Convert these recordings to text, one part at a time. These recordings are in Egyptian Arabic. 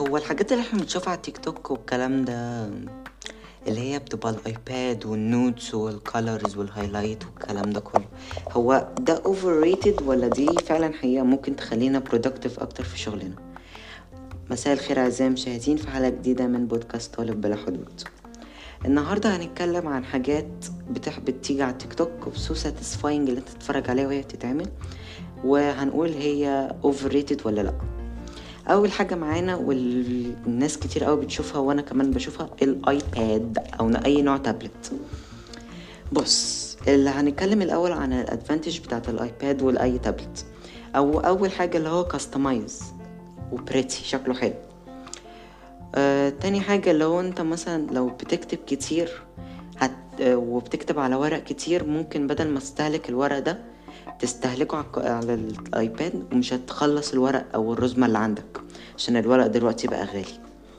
هو الحاجات اللي احنا بنشوفها على التيك توك والكلام ده اللي هي بتبقى الايباد والنوتس والكالرز والهايلايت والكلام ده كله هو ده اوفر ريتد ولا دي فعلا حقيقة ممكن تخلينا برودكتيف اكتر في شغلنا مساء الخير اعزائي المشاهدين في حلقة جديدة من بودكاست طالب بلا حدود النهاردة هنتكلم عن حاجات بتح بتيجي على التيك توك وسو ساتيسفاينج اللي انت تتفرج عليها وهي بتتعمل وهنقول هي اوفر ريتد ولا لا اول حاجه معانا والناس كتير قوي بتشوفها وانا كمان بشوفها الايباد او اي نوع تابلت بص اللي هنتكلم الاول عن الادفانتج بتاعت الايباد والاي تابلت او اول حاجه اللي هو كاستمايز وبريتي شكله حلو آه، تاني حاجة اللي هو انت مثلا لو بتكتب كتير هت... آه، وبتكتب على ورق كتير ممكن بدل ما تستهلك الورق ده تستهلكه على, الك- على الايباد ومش هتخلص الورق او الرزمة اللي عندك عشان الورق دلوقتي بقى غالي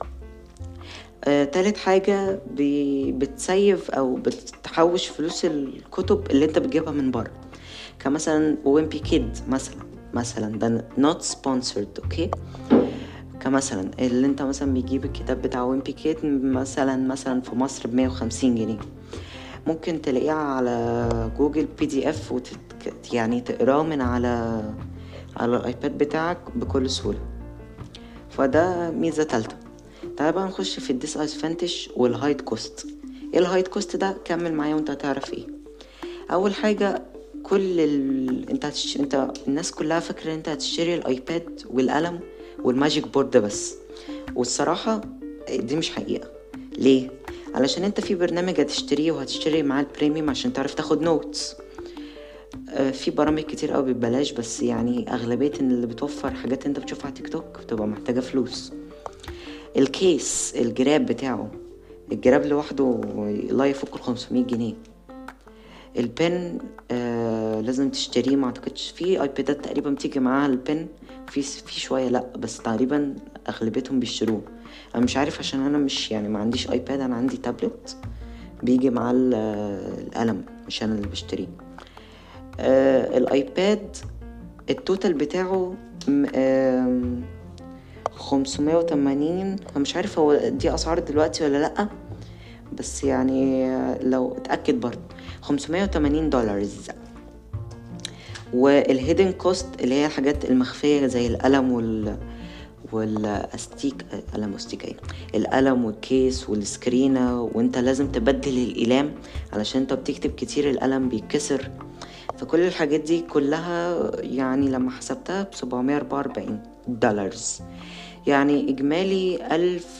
آه، تالت حاجة بي- بتسيف أو بتحوش فلوس الكتب اللي انت بتجيبها من بره كمثلا ويمبي كيد مثلا مثلا ده not sponsored اوكي كمثلا اللي انت مثلا بيجيب الكتاب بتاع ويمبي كيد مثلا مثلا في مصر بمية وخمسين جنيه ممكن تلاقيه على جوجل بي دي اف وتت... يعني تقراه من على على الايباد بتاعك بكل سهولة فده ميزة تالتة تعال بقى نخش في الديس ادفانتج والهايد كوست ايه الهايد كوست ده كمل معايا وانت هتعرف ايه اول حاجة كل ال... انت هتش... انت الناس كلها فاكرة ان انت هتشتري الايباد والقلم والماجيك بورد بس والصراحة دي مش حقيقة ليه؟ علشان انت في برنامج هتشتريه وهتشتري معاه البريميوم عشان تعرف تاخد نوتس آه، في برامج كتير قوي ببلاش بس يعني اغلبية اللي بتوفر حاجات انت بتشوفها على تيك توك بتبقى محتاجة فلوس الكيس الجراب بتاعه الجراب لوحده لا يفوق ال 500 جنيه البن آه لازم تشتريه ما اعتقدش في ايبادات تقريبا بتيجي معاها البن في في شويه لا بس تقريبا اغلبيتهم بيشتروه انا مش عارف عشان انا مش يعني ما عنديش ايباد انا عندي تابلت بيجي معاه ال- القلم مش انا اللي بشتريه آه الايباد التوتال بتاعه خمسمية وتمانين انا مش عارف هو دي اسعار دلوقتي ولا لا بس يعني لو اتاكد برضه 580 دولار والهيدن كوست اللي هي الحاجات المخفيه زي القلم وال والاستيك قلم واستيك ايه القلم والكيس والسكرينة وانت لازم تبدل الاقلام علشان انت بتكتب كتير القلم بيتكسر فكل الحاجات دي كلها يعني لما حسبتها ب 744 دولار يعني اجمالي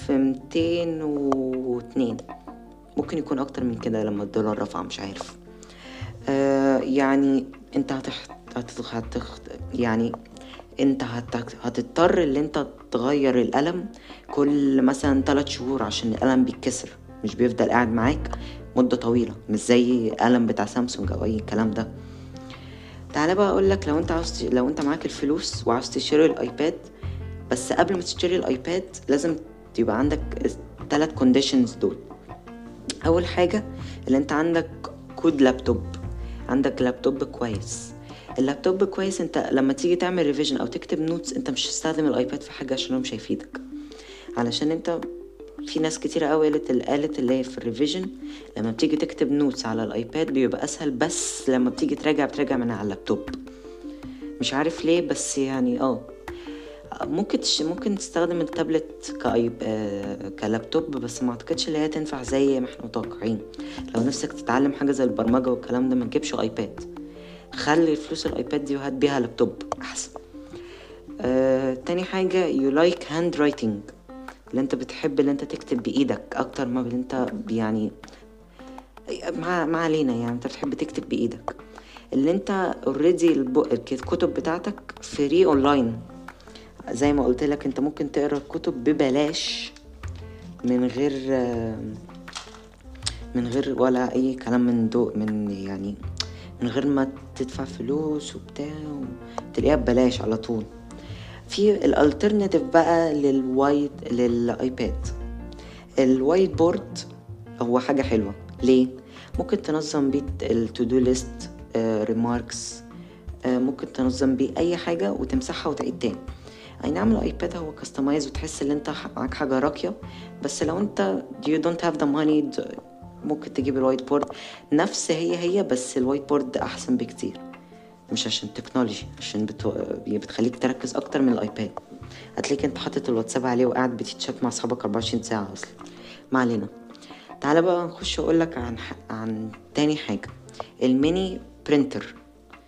1202 ممكن يكون اكتر من كده لما الدولار رفع مش عارف آه يعني انت هتح... هتخ... هتخ... يعني انت هت... هتضطر ان انت تغير القلم كل مثلا 3 شهور عشان القلم بيتكسر مش بيفضل قاعد معاك مدة طويلة مش زي قلم بتاع سامسونج او اي الكلام ده تعالى بقى اقول لك لو انت عاوز ت- لو انت معاك الفلوس وعاوز تشتري الايباد بس قبل ما تشتري الايباد لازم تبقى عندك الثلاث كونديشنز دول اول حاجه اللي انت عندك كود لابتوب عندك لابتوب كويس اللابتوب كويس انت لما تيجي تعمل ريفيجن او تكتب نوتس انت مش هتستخدم الايباد في حاجه عشان هو مش هيفيدك علشان انت في ناس كتير قوي قالت قالت اللي هي في الريفيجن لما بتيجي تكتب نوتس على الايباد بيبقى اسهل بس لما بتيجي تراجع بتراجع من على اللابتوب مش عارف ليه بس يعني اه ممكن تش... ممكن تستخدم التابلت كأيب... آه، كلابتوب بس ما اعتقدش اللي هي تنفع زي ما احنا متوقعين لو نفسك تتعلم حاجه زي البرمجه والكلام ده ما تجيبش ايباد خلي فلوس الايباد دي وهات بيها لابتوب احسن آه، تاني حاجه يو لايك هاند رايتنج اللي انت بتحب اللي انت تكتب بايدك اكتر ما اللي انت يعني ما, ما علينا يعني انت بتحب تكتب بايدك اللي انت اوريدي الكتب بتاعتك فري اونلاين زي ما قلت لك انت ممكن تقرا الكتب ببلاش من غير من غير ولا اي كلام من دو من يعني من غير ما تدفع فلوس وبتاع تلاقيها ببلاش على طول في الالترناتيف بقى للوايت للايباد الوايت بورد هو حاجة حلوة ليه؟ ممكن تنظم بيه التو دو ليست ريماركس ممكن تنظم بيه اي حاجة وتمسحها وتعيد تاني اي نعم الايباد هو كاستمايز وتحس ان انت معاك حاجه راقيه بس لو انت you don't have the money ممكن تجيب الوايت بورد نفس هي هي بس الوايت بورد احسن بكتير مش عشان تكنولوجي عشان بتو... بتخليك تركز اكتر من الايباد هتلاقيك انت حاطط الواتساب عليه وقاعد بتتشات مع اصحابك 24 ساعه اصلا ما علينا تعالى بقى نخش اقول لك عن ح... عن تاني حاجه الميني برينتر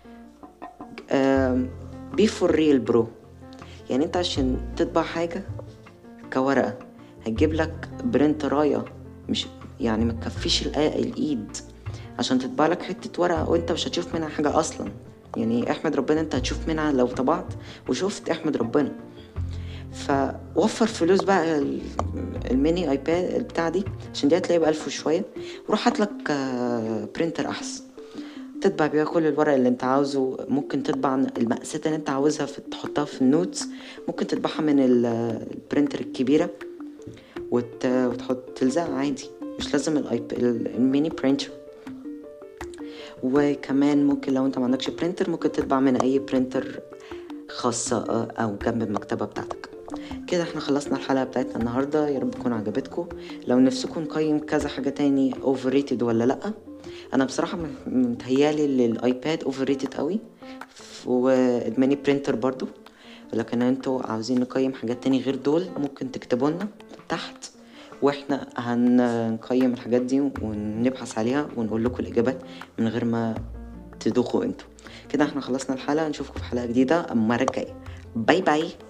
بي فور ريل برو يعني انت عشان تطبع حاجه كورقه هتجيب لك برينترايه مش يعني ما تكفيش الايد عشان تطبع لك حته ورقه وانت مش هتشوف منها حاجه اصلا يعني احمد ربنا انت هتشوف منها لو طبعت وشفت احمد ربنا فوفر فلوس بقى الميني ايباد بتاع دي عشان دي هتلاقي بألف وشوية وروح هاتلك برينتر احسن تطبع بيها كل الورق اللي انت عاوزه ممكن تطبع المقاسات اللي انت عاوزها في تحطها في النوتس ممكن تطبعها من البرينتر الكبيرة وت... وتحط تلزقها عادي مش لازم الايب الميني برينتر وكمان ممكن لو انت ما عندكش برينتر ممكن تطبع من اي برينتر خاصة او جنب المكتبة بتاعتك كده احنا خلصنا الحلقة بتاعتنا النهاردة يا رب تكون عجبتكم لو نفسكم نقيم كذا حاجة تاني اوفر ريتد ولا لأ انا بصراحة متهيالي للايباد اوفر ريتد قوي والماني برينتر برضو لكن انتوا عاوزين نقيم حاجات تاني غير دول ممكن تكتبوا لنا تحت واحنا هنقيم الحاجات دي ونبحث عليها ونقول لكم الاجابات من غير ما تدوخوا انتوا كده احنا خلصنا الحلقه نشوفكم في حلقه جديده المره الجايه باي باي